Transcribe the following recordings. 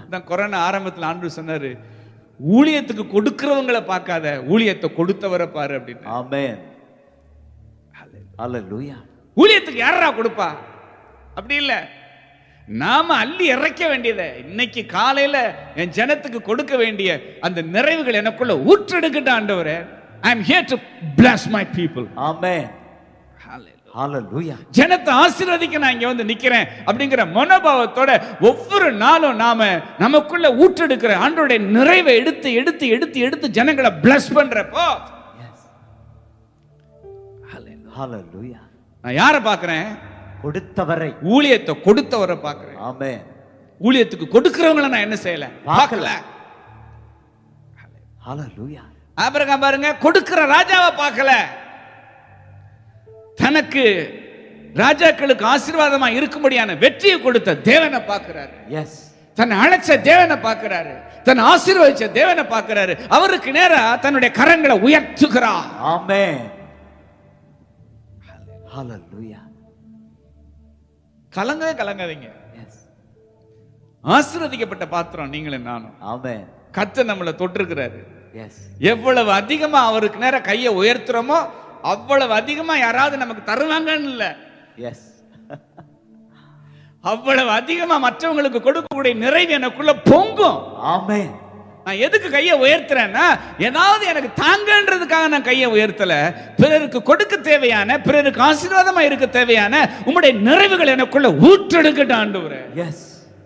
தான் கொரோனா ஆரம்பத்துல ஆண்டு சொன்னாரு ஊழியத்துக்கு கொடுக்கிறவங்கள பார்க்காத ஊழியத்தை கொடுத்தவரை பாரு அப்படின்னு ஆமென் ஹalleluya ஊழியத்துக்கு யாரா கொடுப்பா அப்படி இல்ல நாம அள்ளி இறைக்க வேண்டியதை இன்னைக்கு காலையில என் ஜனத்துக்கு கொடுக்க வேண்டிய அந்த நிறைவுகள் எனக்குள்ள ஊற்றெடுக்கட்ட ஆண்டவரே I am here to bless my people ஆமென் ஹalleluya ஜனத்தை ஆசீர்வதிக்க நான் இங்க வந்து நிக்கிறேன் அப்படிங்கிற மனோபாவத்தோட ஒவ்வொரு நாளும் நாம நமக்குள்ள ஊற்றெடுக்கிற ஆண்டோடைய நிறைவை எடுத்து எடுத்து எடுத்து எடுத்து ஜனங்களை பிளஸ் பண்றப்போ ஹalleluya நான் யாரை பார்க்கிறேன் கொடுத்தவரை ஊழியத்தை கொடுத்தவரை பார்க்கிறேன் ஆமென் ஊழியத்துக்கு கொடுக்கிறவங்கள நான் என்ன செய்யல பார்க்கல ஹalleluya ஆபிரகாம் பாருங்க கொடுக்கிற ராஜாவை பார்க்கல தனக்கு ராஜாக்களுக்கு ஆசீர்வாதமா இருக்கும்படியான வெற்றியை கொடுத்த தேவனை பார்க்கிறாரு எஸ் தன்னை அழைச்ச தேவனை பார்க்கிறாரு தன்னை ஆசீர்வதிச்ச தேவனை பார்க்கிறாரு அவருக்கு நேரா தன்னுடைய கரங்களை உயர்த்துகிறார் ஆமென் ஹalleluya கலங்கவே கலங்காதீங்க எஸ் ஆசீர்வதிக்கப்பட்ட பாத்திரம் நீங்களும் நானும் ஆமென் கத்த நம்மளை தொட்டிருக்கிறாரு எஸ் எவ்வளவு அதிகமா அவருக்கு நேரா கையை உயர்த்துறோமோ அவ்வளவு அதிகமா யாராவது நமக்கு தருவாங்கன்னு இல்ல எஸ் அவ்வளவு அதிகமா மற்றவங்களுக்கு கொடுக்கக்கூடிய நிறைவு எனக்குள்ள பொங்கும் ஆமென் நான் எதுக்கு கையை உயர்த்துறேன்னா ஏதாவது எனக்கு தாங்கன்றதுக்காக நான் கையை உயர்த்தல பிறருக்கு கொடுக்க தேவையான பிறருக்கு ஆசீர்வாதமா இருக்க தேவையான உம்முடைய நிறைவுகள் எனக்குள்ள ஊற்றெடுக்கட்டும் ஆண்டவரே எஸ்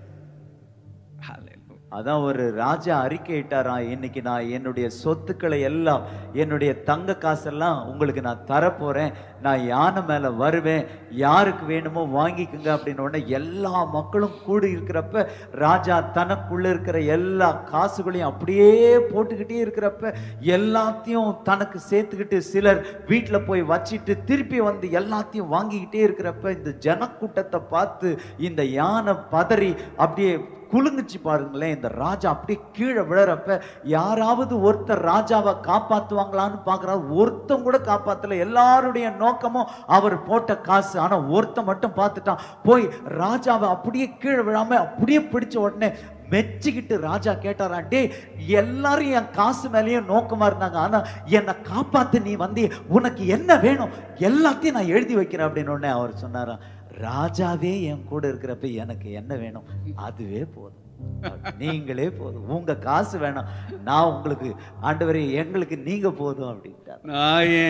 அதான் ஒரு ராஜா அறிக்கையிட்டாராம் இன்னைக்கு நான் என்னுடைய சொத்துக்களை எல்லாம் என்னுடைய தங்க காசெல்லாம் உங்களுக்கு நான் தரப்போறேன் நான் யானை மேல வருவேன் யாருக்கு வேணுமோ வாங்கிக்குங்க அப்படின்னு உடனே எல்லா மக்களும் கூடி இருக்கிறப்ப ராஜா தனக்குள்ள இருக்கிற எல்லா காசுகளையும் அப்படியே போட்டுக்கிட்டே இருக்கிறப்ப எல்லாத்தையும் தனக்கு சேர்த்துக்கிட்டு சிலர் வீட்டில் போய் வச்சிட்டு திருப்பி வந்து எல்லாத்தையும் வாங்கிக்கிட்டே இருக்கிறப்ப இந்த ஜனக்கூட்டத்தை பார்த்து இந்த யானை பதறி அப்படியே குலுங்குச்சு பாருங்களேன் இந்த ராஜா அப்படியே கீழே விழறப்ப யாராவது ஒருத்தர் ராஜாவை காப்பாத்துவாங்களான்னு பார்க்கறாரு ஒருத்தன் கூட காப்பாத்தல எல்லாருடைய நோக்கமும் அவர் போட்ட காசு ஆனா ஒருத்தன் மட்டும் பார்த்துட்டான் போய் ராஜாவை அப்படியே கீழே விழாம அப்படியே பிடிச்ச உடனே மெச்சிக்கிட்டு ராஜா கேட்டாரா டே எல்லாரும் என் காசு மேலேயும் நோக்கமா இருந்தாங்க ஆனா என்னை காப்பாத்து நீ வந்து உனக்கு என்ன வேணும் எல்லாத்தையும் நான் எழுதி வைக்கிறேன் அப்படின்னு உடனே அவர் சொன்னாராம் ராஜாவே என் கூட இருக்கிறப்ப எனக்கு என்ன வேணும் அதுவே போதும் நீங்களே போதும் உங்க காசு வேணாம் நான் உங்களுக்கு ஆண்டவரே எங்களுக்கு நீங்க போதும் அப்படின்ட்டார் நான் என்